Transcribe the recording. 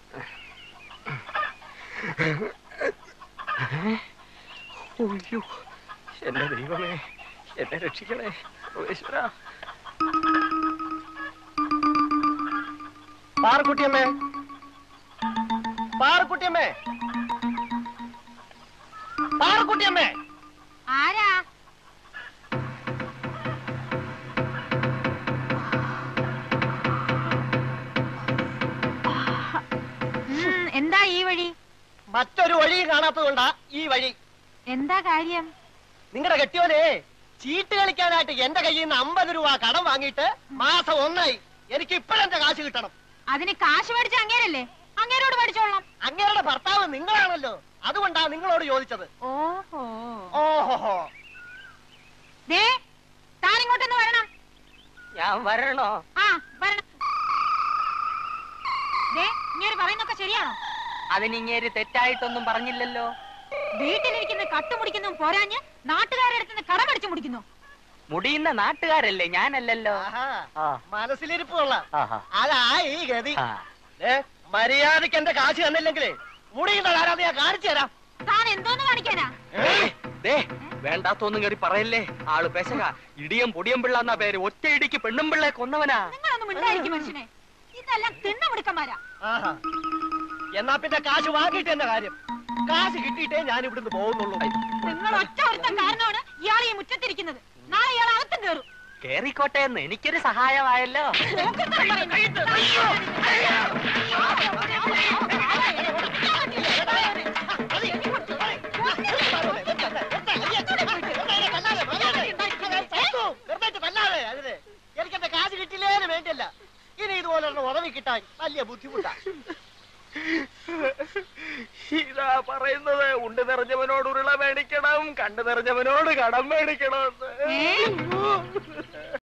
അയ്യോ എന്റെ ദൈവമേ എന്നെ രക്ഷിക്കണേ ഈശ്വര പാറക്കുട്ടിയമ്മേ പാറക്കുട്ടിയമ്മേ പാറക്കുട്ടിയമ്മേ ആരാ ഉം, എന്താ ഈ വഴി മറ്റൊരു വഴി കാണാത്തതുകൊണ്ടാ ഈ വഴി എന്താ കാര്യം നിങ്ങളുടെ കെട്ടിയോനെ ചീട്ട് കളിക്കാനായിട്ട് എന്റെ കയ്യിൽ നിന്ന് അമ്പത് രൂപ കടം വാങ്ങിയിട്ട് മാസം ഒന്നായി എനിക്ക് ഇപ്പോഴെന്റെ കാശ് കിട്ടണം അതിന് കാശ് മേടിച്ച അങ്ങേരല്ലേ അങ്ങേരോട് പഠിച്ചോളാം അങ്ങയുടെ ഭർത്താവ് നിങ്ങളാണല്ലോ അതുകൊണ്ടാ നിങ്ങളോട് ചോദിച്ചത് ഓഹോ ഓഹോ ദേ താൻ ഇങ്ങോട്ടൊന്ന് വരണം ഞാൻ വരണോ ആ വരണം ദേ ഇങ്ങനെ പറയുന്നൊക്കെ ശരിയാണോ അതിനിങ്ങേര് തെറ്റായിട്ടൊന്നും പറഞ്ഞില്ലല്ലോ വീട്ടിലിരിക്കുന്ന കട്ടുമുടിക്കുന്നതും പോരാഞ്ഞ് നാട്ടുകാരുടെ അടുത്ത് നിന്ന് കടമടിച്ചു മുടിക്കുന്നു മുടിയുന്ന നാട്ടുകാരല്ലേ ഞാനല്ലല്ലോ ആഹാ, ആ. മനസ്സിലിരിപ്പ് കൊള്ളാം ആഹാ. അതാ ഈ ഗതി ആ. ഏ മര്യാദക്ക് എന്റെ കാശ് തന്നില്ലെങ്കിലേ മുടിയുന്ന ആരാന്ന് ഞാൻ കാണിച്ചു തരാം താൻ എന്തോന്ന് കാണിക്കാനാ ദേ വേണ്ടാത്തൊന്നും കയറി പറയല്ലേ ആള് പെശക ഇടിയം പൊടിയം പിള്ള എന്നാ പേര് ഒറ്റ ഇടിക്ക് പെണ്ണും പിള്ളെ കൊന്നവനാ നിങ്ങളൊന്നും മിണ്ടായിരിക്കും മനുഷ്യനെ ഇതെല്ലാം തിണ്ണമിടുക്കന്മാരാ ആഹാ. എന്നാ പിന്നെ കാശ് വാങ്ങിയിട്ട് എന്റെ കാര്യം കാശ് കിട്ടിയിട്ടേ ഞാൻ ഇവിടുന്ന് പോകുന്നുള്ളൂ നിങ്ങൾ ഒറ്റ ഒരുത്തൻ കാരണമാണ് ഇയാൾ ഈ മുറ്റത്തിരിക്കുന്നത് നാളെ ഇയാൾ അകത്തും കയറും കേറിക്കോട്ടെ എന്ന് എനിക്കൊരു സഹായമായല്ലോ നോക്കുന്നവർ പറയുന്നു. എനിക്ക് എന്റെ കാശ് കിട്ടില്ലേന്ന് വേണ്ടില്ല ഇനി ഇതുപോലുള്ള ഉറവി കിട്ടാൻ വലിയ ബുദ്ധിമുട്ടാ ഇതാ പറയുന്നത് ഉണ്ട് നിറഞ്ഞവനോട് ഉരുള മേടിക്കണം കണ്ടു നിറഞ്ഞവനോട് കടം മേടിക്കണം ഏ?